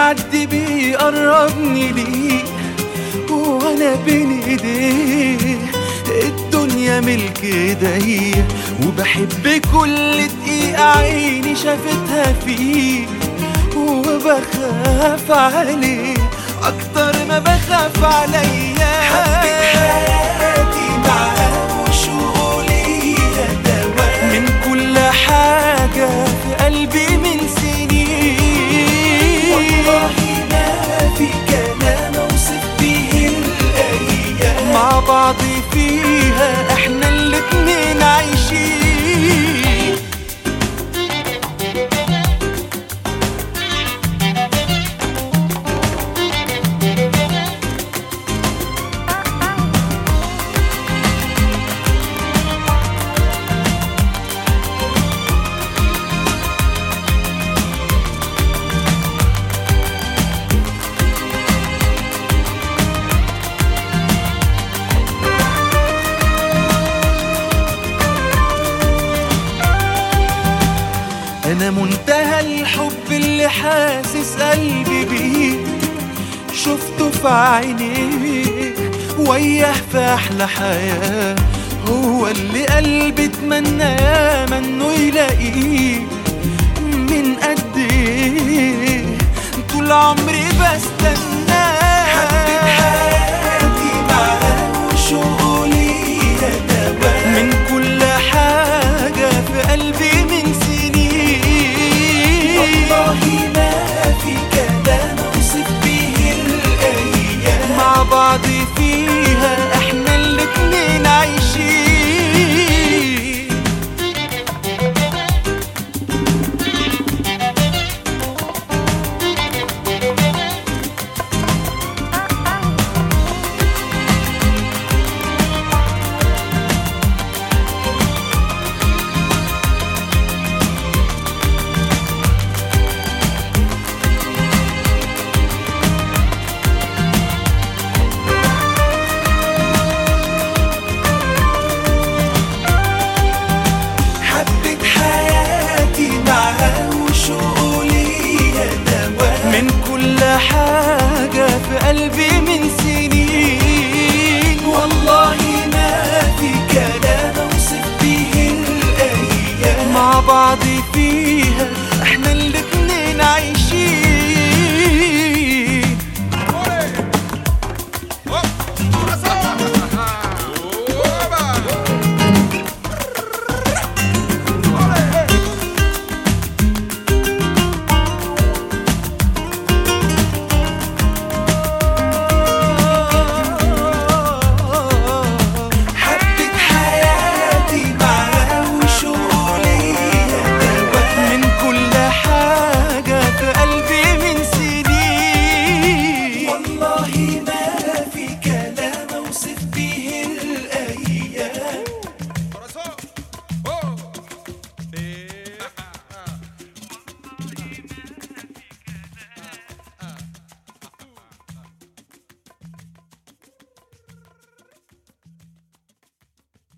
بيعدي بيقربني ليه وانا بين ايديه الدنيا ملك ايديا وبحب كل دقيقة عيني شافتها فيه وبخاف عليه اكتر ما بخاف عليا حبيت حياتي معاه وشغلي دواء من كل حاجة في قلبي من سنين والله ما في كلام اوصف بيه الايام مع بعض فيها احنا الاتنين عايشين انا منتهى الحب اللي حاسس قلبي بيه شفته في عينيه وياه في احلى حياه هو اللي قلبي اتمنى ياما انه يلاقيه من قد ايه طول عمري بستنى